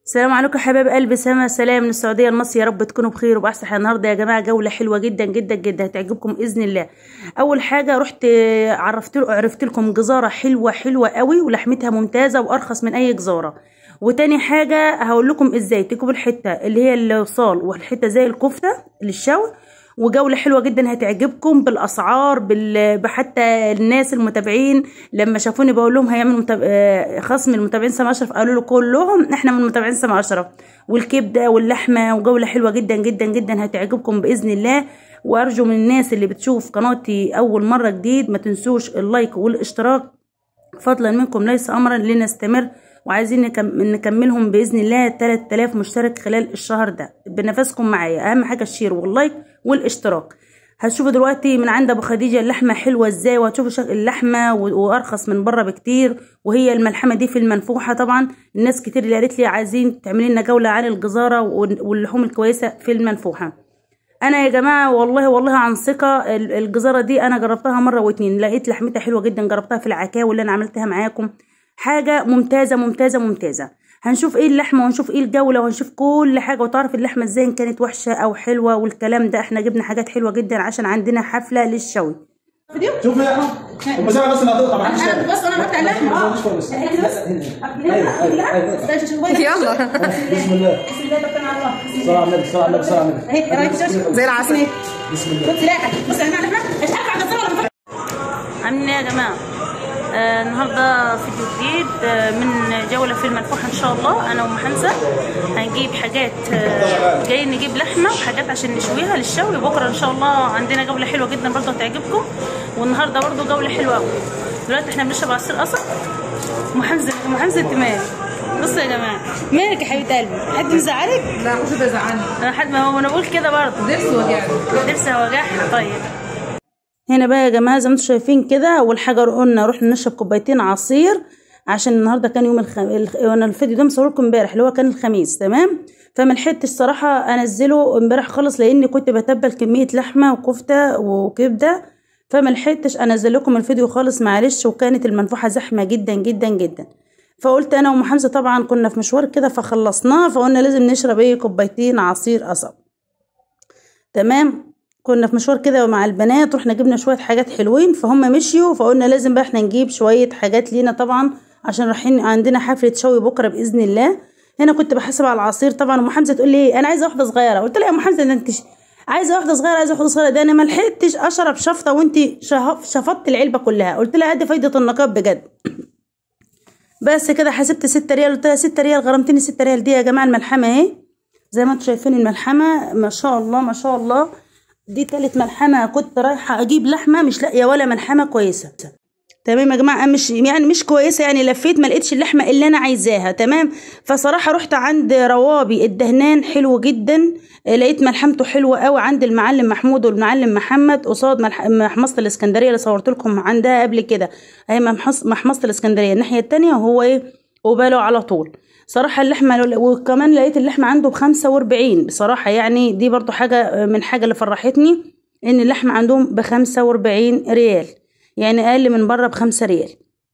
السلام عليكم حبايب قلبي سما سلام من السعوديه لمصر يا رب تكونوا بخير وبأحسن حال النهارده يا جماعه جوله حلوه جدا جدا جدا هتعجبكم باذن الله اول حاجه رحت عرفت عرفت لكم جزاره حلوه حلوه قوي ولحمتها ممتازه وارخص من اي جزاره وتاني حاجه هقول لكم ازاي تجيبوا الحته اللي هي الوصال والحته زي الكفته للشوي وجولة حلوة جدا هتعجبكم بالأسعار بال... بحتى الناس المتابعين لما شافوني بقول لهم هيعملوا متاب... آه، خصم المتابعين سما أشرف قالوا له كلهم احنا من متابعين سما أشرف والكبدة واللحمة وجولة حلوة جدا جدا جدا هتعجبكم بإذن الله وأرجو من الناس اللي بتشوف قناتي أول مرة جديد ما تنسوش اللايك والاشتراك فضلا منكم ليس أمرا لنستمر وعايزين نكم... نكملهم باذن الله 3000 مشترك خلال الشهر ده بنفسكم معايا اهم حاجه الشير واللايك والاشتراك هتشوفوا دلوقتي من عند ابو خديجه اللحمه حلوه ازاي وهتشوفوا شكل اللحمه و- وارخص من بره بكتير وهي الملحمه دي في المنفوحه طبعا الناس كتير اللي قالت لي عايزين تعملي لنا جوله عن الجزاره وال- واللحوم الكويسه في المنفوحه انا يا جماعه والله والله عن ثقه ال- الجزاره دي انا جربتها مره واتنين لقيت لحمتها حلوه جدا جربتها في العكاوي اللي انا عملتها معاكم حاجه ممتازه ممتازه ممتازه هنشوف ايه اللحمه وهنشوف ايه الجوله وهنشوف كل حاجه وتعرف اللحمه ازاي إن كانت وحشه او حلوه والكلام ده احنا جبنا حاجات حلوه جدا عشان عندنا حفله للشوي فيديو شوف يا المساعة بس اللي هتقطع معاك انا بس انا بقطع اللحمه اه شوية بس. الحته بس ايوه ايوه ايوه استنى شوف وين يلا بسم الله بسم الله توكلنا على الله بسم صلى على النبي صلى على النبي صلى على النبي اهي ايه رايك في الشاشة؟ زي العسل بسم الله بص لا بص يا جماعه احنا مش عارفه على الصور ولا عاملين ايه يا جماعه آه النهارده فيديو جديد آه من جوله في المنفوحه ان شاء الله انا وام حمزه هنجيب حاجات آه جايين نجيب لحمه وحاجات عشان نشويها للشوي بكره ان شاء الله عندنا جوله حلوه جدا برضه هتعجبكم والنهارده برضه جوله حلوه قوي دلوقتي احنا بنشرب عصير قصب ام حمزه ام حمزه انت مالك بصوا يا جماعه مالك يا حبيبه قلبي حد مزعلك لا مش بزعلني انا حد ما هو انا بقول كده برضه ضرس وجعني لسه وجعها طيب هنا بقى يا جماعه زي ما انتم شايفين كده اول حاجه قلنا رحنا نشرب كوبايتين عصير عشان النهارده كان يوم الخ... الخ... انا الفيديو ده مصور لكم امبارح اللي هو كان الخميس تمام فما لحقتش الصراحه انزله امبارح خالص لاني كنت بتبل كميه لحمه وكفته وكبده فما لحقتش انزل لكم الفيديو خالص معلش وكانت المنفوحه زحمه جدا جدا جدا فقلت انا وام حمزه طبعا كنا في مشوار كده فخلصناه فقلنا لازم نشرب ايه كوبايتين عصير قصب تمام كنا في مشوار كده مع البنات رحنا جبنا شويه حاجات حلوين فهم مشيوا فقلنا لازم بقى احنا نجيب شويه حاجات لينا طبعا عشان رايحين عندنا حفله شوي بكره باذن الله هنا كنت بحسب على العصير طبعا ام حمزه تقول لي انا عايزه واحده صغيره قلت لها يا ام حمزه ده انت ش- عايزه واحده صغيره عايزه واحده صغيره ده انا ما لحقتش اشرب شفطه وانت شهف- شفطت العلبه كلها قلت لها ادي فايده النقاب بجد بس كده حسبت ستة ريال قلت لها ستة ريال غرمتني ستة ريال دي يا جماعه الملحمه اهي زي ما انتم شايفين الملحمه ما شاء الله ما شاء الله دي تالت ملحمه كنت رايحه اجيب لحمه مش لاقيه ولا ملحمه كويسه تمام يا جماعه مش يعني مش كويسه يعني لفيت ما لقيتش اللحمه اللي انا عايزاها تمام فصراحه رحت عند روابي الدهنان حلو جدا آه، لقيت ملحمته حلوه قوي عند المعلم محمود والمعلم محمد قصاد ملح- محمصه الاسكندريه اللي صورت لكم عندها قبل كده هي محمص- محمصه الاسكندريه الناحيه التانية وهو ايه قباله على طول صراحة اللحمة لو- وكمان لقيت اللحمة عنده بخمسة واربعين بصراحة يعني دي برضو حاجة من حاجة اللي فرحتني ان اللحمة عندهم بخمسة واربعين ريال يعني اقل من بره بخمسة ريال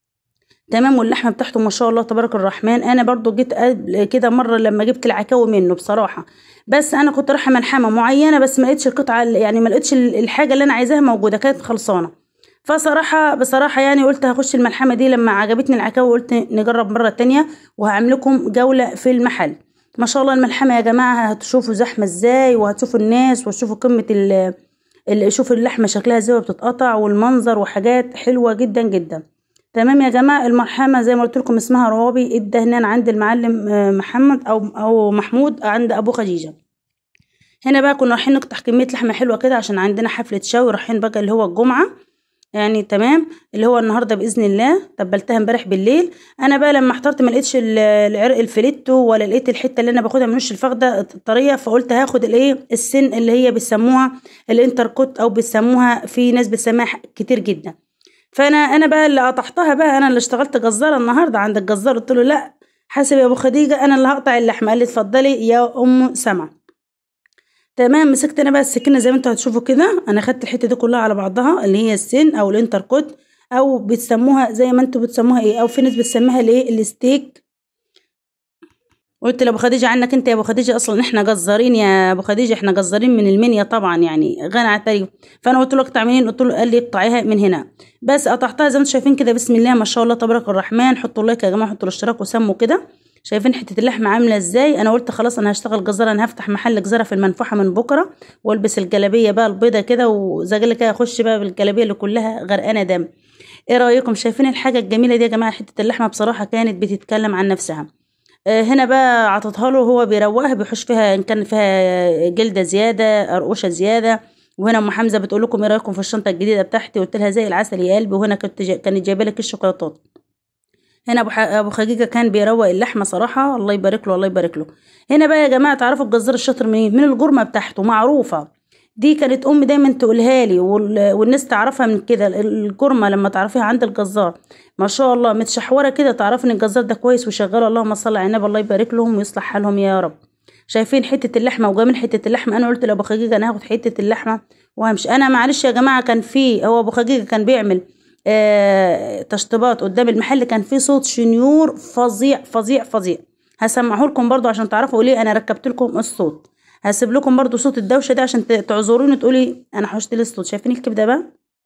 تمام واللحمه بتاعته ما شاء الله تبارك الرحمن انا برضو جيت قبل كده مره لما جبت العكاوي منه بصراحه بس انا كنت رايحه ملحمه معينه بس ما لقيتش القطعه يعني ما لقيتش ال- الحاجه اللي انا عايزاها موجوده كانت خلصانه فصراحة بصراحة يعني قلت هخش الملحمة دي لما عجبتني العكاوي قلت نجرب مرة تانية وهعمل لكم جولة في المحل ما شاء الله الملحمة يا جماعة هتشوفوا زحمة ازاي وهتشوفوا الناس وهتشوفوا قمة ال ال- شوفوا اللحمة شكلها ازاي وبتتقطع والمنظر وحاجات حلوة جدا جدا تمام يا جماعة المرحمة زي ما قلت لكم اسمها روابي الدهنان عند المعلم آه، محمد أو أو محمود عند أبو خديجة هنا بقى كنا رايحين نقطع كمية لحمة حلوة كده عشان عندنا حفلة شوي رايحين بقى اللي هو الجمعة يعني تمام اللي هو النهارده باذن الله تبلتها امبارح بالليل انا بقى لما احترت ما لقيتش ال- العرق الفليتو ولا لقيت الحته اللي انا باخدها من وش الفخده الطريه فقلت هاخد الايه السن اللي هي بيسموها الانتركوت او بيسموها في ناس بتسميها ح- كتير جدا فانا انا بقى اللي قطعتها بقى انا اللي اشتغلت جزاره النهارده عند الجزار قلت له لا حاسب يا ابو خديجه انا اللي هقطع اللحمه قال لي اتفضلي يا ام سما تمام مسكت انا بقى السكينه زي ما انتوا هتشوفوا كده انا خدت الحته دي كلها على بعضها اللي هي السن او الانتركوت او بتسموها زي ما انتوا بتسموها ايه او في ناس بتسميها الايه الستيك قلت لابو خديجه عنك انت يا ابو خديجه اصلا احنا جزارين يا ابو خديجه احنا جزارين من المنيا طبعا يعني غنى عن التعريف فانا قلت له اقطع منين قلت له قال لي اقطعيها من هنا بس قطعتها زي ما انتم شايفين كده بسم الله ما شاء الله تبارك الرحمن حطوا لايك يا جماعه حطوا الاشتراك وسموا كده شايفين حته اللحمه عامله ازاي انا قلت خلاص انا هشتغل جزاره انا هفتح محل جزاره في المنفوحه من بكره والبس الجلابيه بقى البيضه كده وزي كده اخش بقى بالجلابيه اللي كلها غرقانه دم ايه رايكم شايفين الحاجه الجميله دي يا جماعه حته اللحمه بصراحه كانت بتتكلم عن نفسها آه، هنا بقى عطتها له هو بيروقها بيحش فيها ان كان فيها جلده زياده قرقوشه زياده وهنا ام حمزه بتقول لكم ايه رايكم في الشنطه الجديده بتاعتي قلت لها زي العسل يا قلبي وهنا كنت جا... كانت جايبه لك الشوكولاتات هنا ابو ح... ابو خديجه كان بيروق اللحمه صراحه الله يبارك له الله يبارك له هنا بقى يا جماعه تعرفوا الجزار الشاطر منين من الجرمه بتاعته معروفه دي كانت امي دايما تقولها لي وال... والناس تعرفها من كده الجرمه لما تعرفيها عند الجزار ما شاء الله متشحوره كده تعرفي ان الجزار ده كويس وشغال اللهم صل على النبي الله يبارك لهم ويصلح حالهم يا رب شايفين حته اللحمه وجميل حته اللحمه انا قلت لابو خديجه انا هاخد حته اللحمه وهمشي انا معلش يا جماعه كان في هو ابو خديجه كان بيعمل آه تشطيبات قدام المحل كان في صوت شنيور فظيع فظيع فظيع هسمعه لكم برضو عشان تعرفوا ليه انا ركبت لكم الصوت هسيب لكم برضو صوت الدوشه ده عشان ت- تعذروني تقولي انا حوشت لي الصوت شايفين الكبده بقى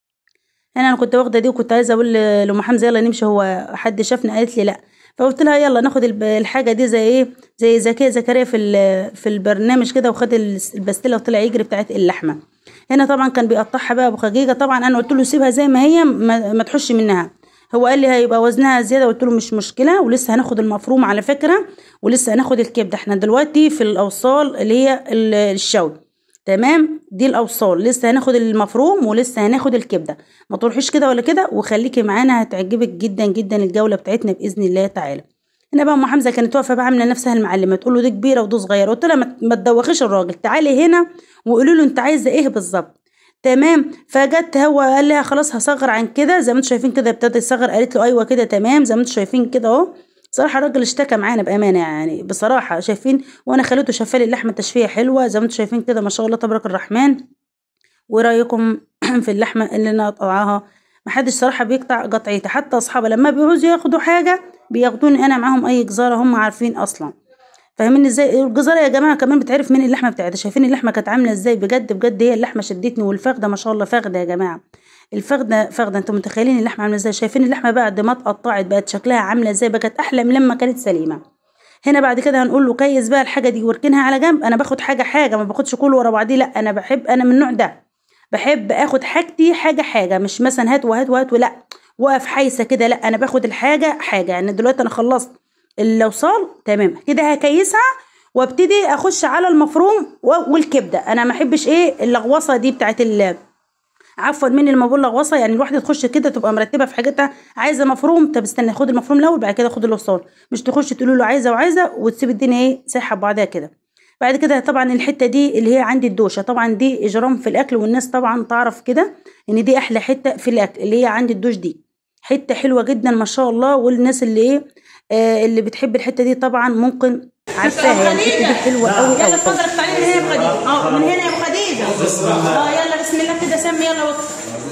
هنا انا كنت واخده دي وكنت عايزه اقول ل- لام حمزه يلا نمشي هو حد شافني قالت لي لا فقلت لها يلا ناخد الب- الحاجه دي زي ايه زي زكيه زكريا في ال- في البرنامج كده وخد الس- البستله وطلع يجري بتاعت اللحمه هنا طبعا كان بيقطعها بقى ابو خديجه طبعا انا قلت له سيبها زي ما هي ما, ما تحش منها هو قال لي هيبقى وزنها زياده قلت له مش مشكله ولسه هناخد المفروم على فكره ولسه هناخد الكبده احنا دلوقتي في الاوصال اللي هي ال- الشوي تمام دي الاوصال لسه هناخد المفروم ولسه هناخد الكبده ما تروحيش كده ولا كده وخليكي معانا هتعجبك جدا جدا الجوله بتاعتنا باذن الله تعالى هنا بقى ام حمزه كانت واقفه بقى عامله نفسها المعلمه تقول له دي كبيره ودي صغيره قلت لها ما- ما تدوخيش الراجل تعالي هنا وقولي له انت عايزه ايه بالظبط تمام فجت هو قال لها خلاص هصغر عن كده زي ما انتم شايفين كده ابتدى يصغر قالت له ايوه كده تمام زي ما انتم شايفين كده اهو صراحه الراجل اشتكى معانا بامانه يعني بصراحه شايفين وانا خليته شفالي اللحمه تشفيه حلوه زي ما انتم شايفين كده ما شاء الله تبارك الرحمن وايه رايكم في اللحمه اللي انا قطعها محدش صراحه بيقطع قطعيتي حتى اصحابي لما بيعوزوا ياخدوا حاجه بياخدوني انا معاهم اي جزاره هم عارفين اصلا فاهمين ازاي الجزاره يا جماعه كمان بتعرف من اللحمه بتاعتها شايفين اللحمه كانت عامله ازاي بجد بجد هي اللحمه شدتني والفخده ما شاء الله فخده يا جماعه الفخده فخده انتوا متخيلين اللحمه عامله ازاي شايفين اللحمه بعد ما اتقطعت بقت شكلها عامله ازاي بقت احلى من لما كانت سليمه هنا بعد كده هنقول له كيس بقى الحاجه دي واركنها على جنب انا باخد حاجه حاجه ما باخدش كله ورا بعضيه لا انا بحب انا من النوع ده بحب اخد حاجتي حاجه حاجه مش مثلا هات وهات وهات ولا واقف حايسه كده لا انا باخد الحاجه حاجه يعني دلوقتي انا خلصت الاوصال تمام كده هكيسها وابتدي اخش على المفروم و- والكبده انا ما احبش ايه اللغوصه دي بتاعت ال عفوا مني لما بقول لغوصه يعني الواحده تخش كده تبقى مرتبه في حاجتها عايزه مفروم طب استنى خد المفروم الاول بعد كده خد الوصال مش تخش تقول له عايزه وعايزه وتسيب الدنيا ايه سايحه ببعضها كده بعد كده طبعا الحته دي اللي هي عندي الدوشه طبعا دي اجرام في الاكل والناس طبعا تعرف كده ان دي احلى حته في الاكل اللي هي عندي الدوش دي حته حلوه جدا ما شاء الله والناس اللي ايه آه اللي بتحب الحته دي طبعا ممكن عارفاها يعني الحته دي حلوه قوي يلا قوي اتفضل اقطعي من هنا يا ابو خديجه اه من هنا يا ابو خديجه اه يلا بسم الله كده سمي يلا وقت.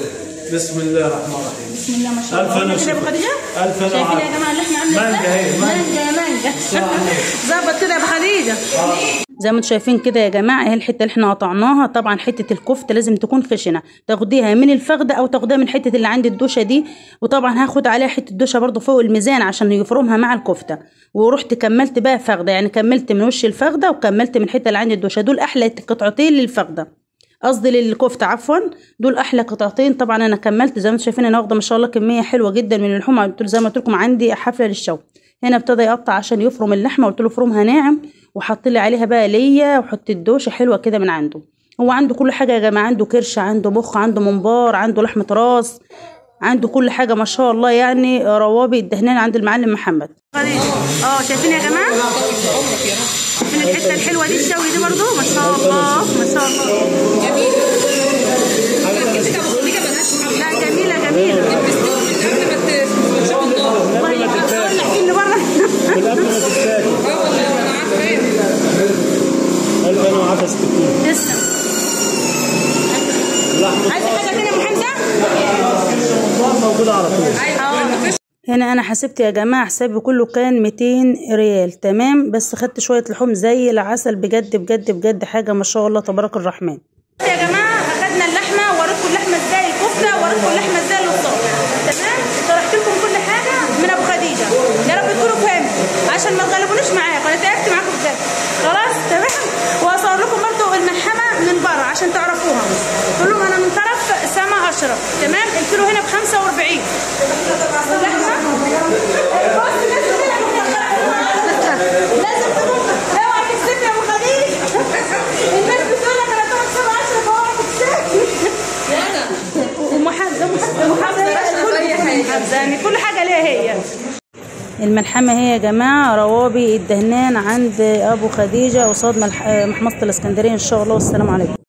بسم الله الرحمن الرحيم بسم الله ما شاء ألف الله أنا كده يا ابو وشكرا. خديجه ألف أنا شايفين يا وعافية. جماعه اللي احنا عاملين مانجا ده؟ هي، مانجا. مانجا يا مانجا ظبط كده يا ابو خديجه زي ما انتم شايفين كده يا جماعه اهي الحته اللي احنا قطعناها طبعا حته الكفته لازم تكون خشنه تاخديها من الفخده او تاخديها من الحته اللي عند الدوشه دي وطبعا هاخد عليها حته دوشه برضو فوق الميزان عشان يفرمها مع الكفته ورحت كملت بقى فخده يعني كملت من وش الفخده وكملت من الحته اللي عند الدوشه دول احلى قطعتين للفخده قصدي للكفته عفوا دول احلى قطعتين طبعا انا كملت زي ما انتم شايفين انا واخده ما شاء الله كميه حلوه جدا من اللحوم قلت له زي ما قلت لكم عندي حفله للشوي هنا ابتدى يقطع عشان يفرم اللحمه قلت له فرمها ناعم وحط لي عليها بقى ليا وحط الدوشه حلوه كده من عنده هو عنده كل حاجه يا جماعه عنده كرش عنده مخ عنده منبار عنده لحمه راس عنده كل حاجه ما شاء الله يعني روابي الدهنان عند المعلم محمد خديجه اه شايفين يا جماعه شايفين الحته الحلوه دي الشوي دي برضو ما شاء الله ما شاء الله لا جميله جميله والله احكي اللي بره والقبل ما تتاكل ألف أنا وعافية ستين تسلم عايزه حاجه تانية يا ابو حمزه اللحمة موجودة على طول اه هنا انا حسبت يا جماعه حسابي كله كان 200 ريال تمام بس خدت شويه لحوم زي العسل بجد بجد بجد حاجه ما شاء الله تبارك الرحمن يا جماعه اخدنا اللحمه ووريتكم اللحمه ازاي الكفته ووريتكم اللحمه ازاي الوصول تمام شرحت لكم كل حاجه من ابو خديجه يا رب تكونوا فهمتوا عشان ما تغلبونيش معايا انا تعبت معاكم بجد خلاص تمام وهصور لكم برضو الملحمه من بره عشان تعرفوها قول لهم انا من طرف سما اشرف تمام الكيلو هنا ب 45 اللحمه بص لازم لازم تكون اوعى تكسبني يا ابو خديجه الناس بتقول لك انا طرف سما اشرف اوعى تكسبني ومحافظه محافظه محافظه يعني كل حاجه ليها هي الملحمة هي يا جماعة روابي الدهنان عند أبو خديجة قصاد ملح- محمصة الإسكندرية إن شاء الله والسلام عليكم